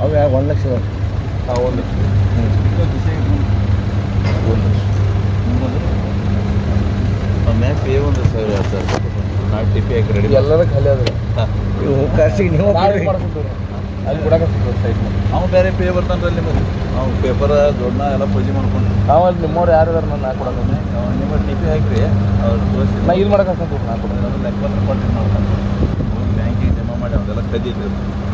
ಅವು ಯಾವ ಒಂದು ಲಕ್ಷ ಹಾಂ ಒಂದು ಮ್ಯಾಪ್ ಪೇ ಒಂದು ಸಾವಿರ ಸರ್ ನಾ ಟಿ ಪಿ ಹಾಕಿ ರೆಡಿ ಎಲ್ಲರೂ ಖಾಲಿ ಅದ ಇವು ಖರ್ಚಿಗೆ ನೀವು ನಾಳೆ ಕೊಡ್ರಿ. ಮಾಡ್ಕೊತೀವಿ ಅಲ್ಲಿ ಬಿಡಕ್ಕೆ ಸೈಟ್ ಅವ್ನು ಬೇರೆ ಪೇ ಬರ್ತಾನಲ್ಲ ನಿಮಗೆ ಅವ್ನು ಪೇಪರ್ ದೊಡ್ಡ ಎಲ್ಲ ಪೂಜೆ ಮಾಡ್ಕೊಂಡು ನಾವು ಅಲ್ಲಿ ನಿಮ್ಮವ್ರು ಯಾರು ಇದಾರೆ ನಾನು ಹಾಕೊಡೋದು ಅವ್ನು ನಿಮ್ಮ ಟಿ ಪಿ ಹಾಕ್ರಿ ಅವ್ರು ತೋರಿಸಿ ನಾ ಇಲ್ಲಿ ಮಾಡಕ್ಕೆ ಹಾಕ್ತೀನಿ ನಾ ಕೊಡೋದು ಅದು ಲೆಕ್ಕ ಪತ್ರ ಕೊಟ್ಟು ನೋಡ್ತಾನೆ ಹೋಗಿ ಬ್ಯಾಂಕಿಗೆ ಜಮಾ ಮಾಡಿ ಅವನ್ನೆಲ್ಲ ಕದೀತಿ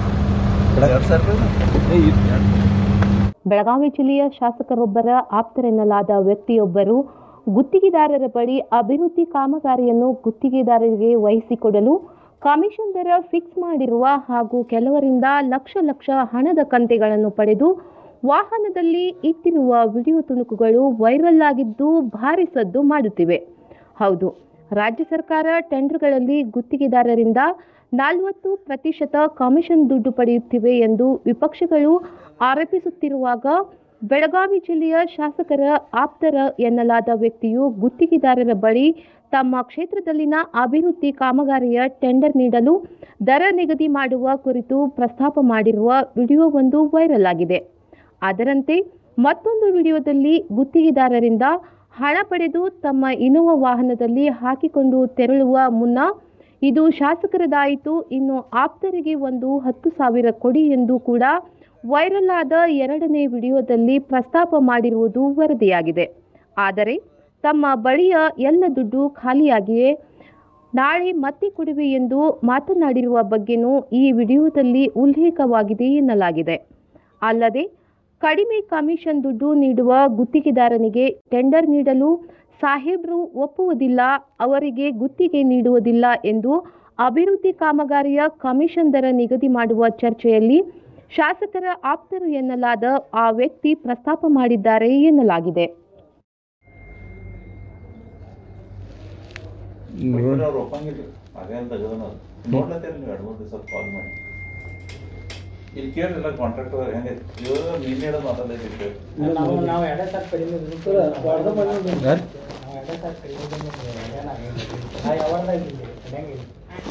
ಎರಡು ಸಾವಿರ ರೂಪಾಯಿ ಏ ಇದು ಬೆಳಗಾವಿ ಜಿಲ್ಲೆಯ ಶಾಸಕರೊಬ್ಬರ ಆಪ್ತರೆನ್ನಲಾದ ವ್ಯಕ್ತಿಯೊಬ್ಬರು ಗುತ್ತಿಗೆದಾರರ ಬಳಿ ಅಭಿವೃದ್ಧಿ ಕಾಮಗಾರಿಯನ್ನು ಗುತ್ತಿಗೆದಾರರಿಗೆ ವಹಿಸಿಕೊಡಲು ಕಮಿಷನ್ ದರ ಫಿಕ್ಸ್ ಮಾಡಿರುವ ಹಾಗೂ ಕೆಲವರಿಂದ ಲಕ್ಷ ಲಕ್ಷ ಹಣದ ಕಂತೆಗಳನ್ನು ಪಡೆದು ವಾಹನದಲ್ಲಿ ಇಟ್ಟಿರುವ ವಿಡಿಯೋ ತುಣುಕುಗಳು ವೈರಲ್ ಆಗಿದ್ದು ಭಾರಿ ಸದ್ದು ಮಾಡುತ್ತಿವೆ ಹೌದು ರಾಜ್ಯ ಸರ್ಕಾರ ಟೆಂಡರ್ಗಳಲ್ಲಿ ಗುತ್ತಿಗೆದಾರರಿಂದ ನಲವತ್ತು ಪ್ರತಿಶತ ಕಮಿಷನ್ ದುಡ್ಡು ಪಡೆಯುತ್ತಿವೆ ಎಂದು ವಿಪಕ್ಷಗಳು ಆರೋಪಿಸುತ್ತಿರುವಾಗ ಬೆಳಗಾವಿ ಜಿಲ್ಲೆಯ ಶಾಸಕರ ಆಪ್ತರ ಎನ್ನಲಾದ ವ್ಯಕ್ತಿಯು ಗುತ್ತಿಗೆದಾರರ ಬಳಿ ತಮ್ಮ ಕ್ಷೇತ್ರದಲ್ಲಿನ ಅಭಿವೃದ್ಧಿ ಕಾಮಗಾರಿಯ ಟೆಂಡರ್ ನೀಡಲು ದರ ನಿಗದಿ ಮಾಡುವ ಕುರಿತು ಪ್ರಸ್ತಾಪ ಮಾಡಿರುವ ವಿಡಿಯೋವೊಂದು ವೈರಲ್ ಆಗಿದೆ ಅದರಂತೆ ಮತ್ತೊಂದು ವಿಡಿಯೋದಲ್ಲಿ ಗುತ್ತಿಗೆದಾರರಿಂದ ಹಣ ಪಡೆದು ತಮ್ಮ ಇನೋವಾ ವಾಹನದಲ್ಲಿ ಹಾಕಿಕೊಂಡು ತೆರಳುವ ಮುನ್ನ ಇದು ಶಾಸಕರದಾಯಿತು ಇನ್ನು ಆಪ್ತರಿಗೆ ಒಂದು ಹತ್ತು ಸಾವಿರ ಕೊಡಿ ಎಂದು ಕೂಡ ವೈರಲ್ ಆದ ಎರಡನೇ ವಿಡಿಯೋದಲ್ಲಿ ಪ್ರಸ್ತಾಪ ಮಾಡಿರುವುದು ವರದಿಯಾಗಿದೆ ಆದರೆ ತಮ್ಮ ಬಳಿಯ ಎಲ್ಲ ದುಡ್ಡು ಖಾಲಿಯಾಗಿಯೇ ನಾಳೆ ಮತ್ತೆ ಕೊಡುವೆ ಎಂದು ಮಾತನಾಡಿರುವ ಬಗ್ಗೆನೂ ಈ ವಿಡಿಯೋದಲ್ಲಿ ಉಲ್ಲೇಖವಾಗಿದೆ ಎನ್ನಲಾಗಿದೆ ಅಲ್ಲದೆ ಕಡಿಮೆ ಕಮಿಷನ್ ದುಡ್ಡು ನೀಡುವ ಗುತ್ತಿಗೆದಾರನಿಗೆ ಟೆಂಡರ್ ನೀಡಲು ಸಾಹೇಬ್ರು ಒಪ್ಪುವುದಿಲ್ಲ ಅವರಿಗೆ ಗುತ್ತಿಗೆ ನೀಡುವುದಿಲ್ಲ ಎಂದು ಅಭಿವೃದ್ಧಿ ಕಾಮಗಾರಿಯ ಕಮಿಷನ್ ದರ ನಿಗದಿ ಮಾಡುವ ಚರ್ಚೆಯಲ್ಲಿ ಶಾಸಕರ ಆಪ್ತರು ಎನ್ನಲಾದ ಆ ವ್ಯಕ್ತಿ ಪ್ರಸ್ತಾಪ ಮಾಡಿದ್ದಾರೆ ಎನ್ನಲಾಗಿದೆ ಅವ್ರು ಒಪ್ಪಂಗಿಲ್ಲ ಹಾಗೆಲ್ಲ ತೆಗೆದನ ನೋಡ್ಲತ್ತೀರಿ ನೀವು ಎರಡು ಮೂರು ದಿವಸ ಕಾಲ್ ಮಾಡಿ ಇಲ್ಲಿ ಕೇಳಿಲ್ಲ ಕಾಂಟ್ರಾಕ್ಟರ್ ಹೆಂಗೆ ಇವರು ನಿನ್ನೆ ಹಿಡಿದು ಮಾತಾಡೈತಿ ನಾವು ನಾವು ಎರಡೇ ಸಾಕು ಕಡಿಮೆ ಇದ್ರೂ ಯಾರು? ನಾವು ಎರಡೇ ಸಾಕು ಕಡಿಮೆ ಇದ್ರೂ ಏನಾಗಿಲ್ಲ. ನಾ ಯಾವಾಗ್ಲೂ ಇದ್ದೀನಿ, ನಡೆಯಂಗಿಲ್ಲ.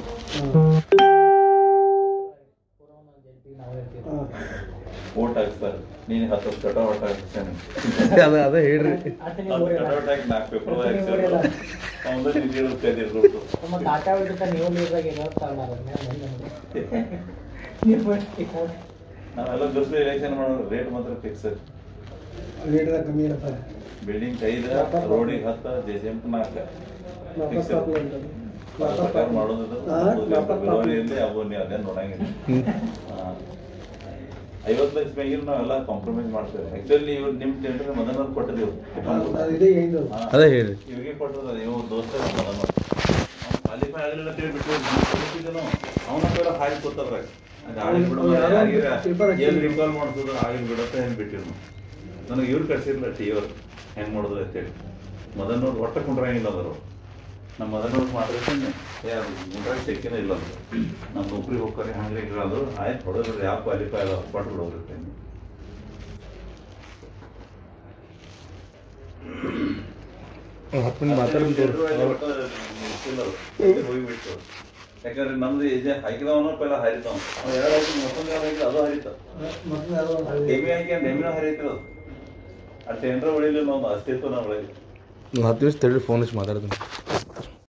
ಪೂರ ಒಂದೊಂದ್ ಜಲ್ದಿ ನಾವೇ ಇರ್ತೀವಿ. ಓಟ್ ಹಾಕ್ತಾರೆ ನೀನು ಹತ್ತು ವರ್ಷ ಕಟ ಓಟ್ ಹಾಕ್ತಾನೆ ಅದ ಅದ ಹೇಳ್ರಿ ಅಷ್ಟೇ ನೀವು ಹತ್ತು ಊರಿಲ್ಲ. ಕಟ ಓಟ್ ಹಾಕಿ ನಾಲ್ಕು ಪೇಪರ್ ಅಷ್ಟೇ ನೀವು ಹಾಕ್ಸಿದ್ರು ಊರಿಲ್ಲ. ಅವನು ನಿನ್ನೆ ಹಿಡಿದು ಕದಿರ್ಬಿಟ್ಟು ನಮ್ಮ ಕಾಕಾ ಬಿಡ್ತ ನೀವು ಲೀವ್ದಾಗ ಏನೋ ತಗೊಂಡ್ ಅದ್ರ ಮೇಲೆ ಬಂದ್ ನಮ್ಗೆ. ನೀವು ಬರ್ತೀರಾ? ನಾವೆಲ್ಲ ಬಿಸಿಲು ಎಲೆಕ್ಷನ್ ಮಾಡೋದು ರೇಟ್ ಮಾತ್ರ ಫಿಕ್ಸ್ ರೇಟ್ದಾಗ ಕಮ್ಮಿ ಇರತ್ತ ಬಿಲ್ಡಿಂಗ್ ಐದು ರೋಡಿಗೆ ಹತ್ತು ಜೆ ಜೆ ಎಮ್ ನಾಲ್ಕು ಫಿಕ್ಸ್ ಸರ್ಕಾರ ಮಾಡೋದು ಹಾ, ವ್ಯಾಪಾರ ಇರಲಿ ಅವು ನೀವು ಅದೇ ನೋಡಂಗಿಲ್ಲ ಹಾ. ಐವತ್ತು ಲಕ್ಷ ಮ್ಯಾಗಿನ ನಾವೆಲ್ಲ ಕಾಂಪ್ರಮೈಸ್ ಮಾಡ್ತೇವೆ ಆಕ್ಚುಲಿ ಇವ್ರು ನಿಮ್ಮ ಟೆಂಡರ್ ಮದನವ್ರು ಕೊಟ್ಟಿದ್ದೀವಿ ಇದೇ ಏನು ಅದೇ ಹೇಳ್ರಿ ಇವ್ರಿಗೆ ಕೊಟ್ಟದ ಇವ್ ದೋಸ್ತ ಮದನ ಕ್ವಾಲಿಫೈ ಆಗಲಿಲ್ಲ ಅಂತ ಹೇಳ್ಬಿಟ್ಟು ಕೊಟ್ಟಿದ್ದನು ಅವನ ಕೂಡ ಹಾರಿ ಕೊತ್ತದ್ರಾಗ ಅದು ಆಗಿಲ್ ಬಿಡು ಅವ್ನು ಯಾರೋ ಆಗಿರ paper ಹಾಕಿದ್ರು. ಎಲ್ಲಿ ರಿಕಾಲ್ ಮಾಡ್ಸೋದು ಆಗಿಲ್ ಬಿಡತ್ತೆ ಹೆಂಗ್ ಬಿಟ್ಟಿರು ನನಗೆ ಇವ್ರು ಕಳ್ಸಿರ್ಲ ಟಿ ಅವ್ರು ಹೆಂಗ್ ಮಾಡೋದು ಅಂತೇಳಿ ಮದನವ್ರು ಒಟ್ಟ ಕುಂಡ್ರಂಗಿಲ್ಲ ಅದರು ನಮ್ಮ ಮದನವ್ರು ಮಾಡಿದ್ರೆ ಯಾರು ಗುಂಡ್ರಾಗ ಚೆಕ್ಕಿನ ಇಲ್ಲ ಅಂತ ನಮ್ಮ ನೌಕರಿ ಹೋಗ್ತಾರೆ ಹಂಗೆ ಇರೋದು ಆಯ್ತು ಹೊಡೋದ್ರಿ ಯಾವ ಕ್ವಾಲಿಫೈ ಅದ ಕೊಟ್ಟು ಬಿಡೋದ್ರಿ ಹತ್ತು ಮಂದಿ ಮಾತಾಡೋದು ಹೋಗಿಬಿಟ್ಟು ಯಾಕಂದ್ರೆ ನಮ್ದು ಏಜೆ ಹಾಕಿದವನು ಪೆಲ್ಲ ಹರಿತಾವ ಅವ ಎರಡು ಹಾಕಿ ಮತ್ತೊಂದು ಎರಡು ಹಾಕಿದ ಅದು ಹರಿತಾವ ಮತ್ತೆ ಯಾರೋ ಡೆಮಿ ಹಾಕಿ ಡೆಮಿನ ಹರಿತಿರೋದು ಆ ಟೆಂಡ್ರ ಉಳಿಲಿಲ್ಲ ಒಂದು ಅಸ್ತಿತ್ವ ನಾವು ಉಳಿಲಿ ಹತ್ತು ನಿಮಿಷ ತಡ್ರಿ ಫೋನ್ ಹಚ್ಚಿ ಮಾತಾಡ್ತೀನಿ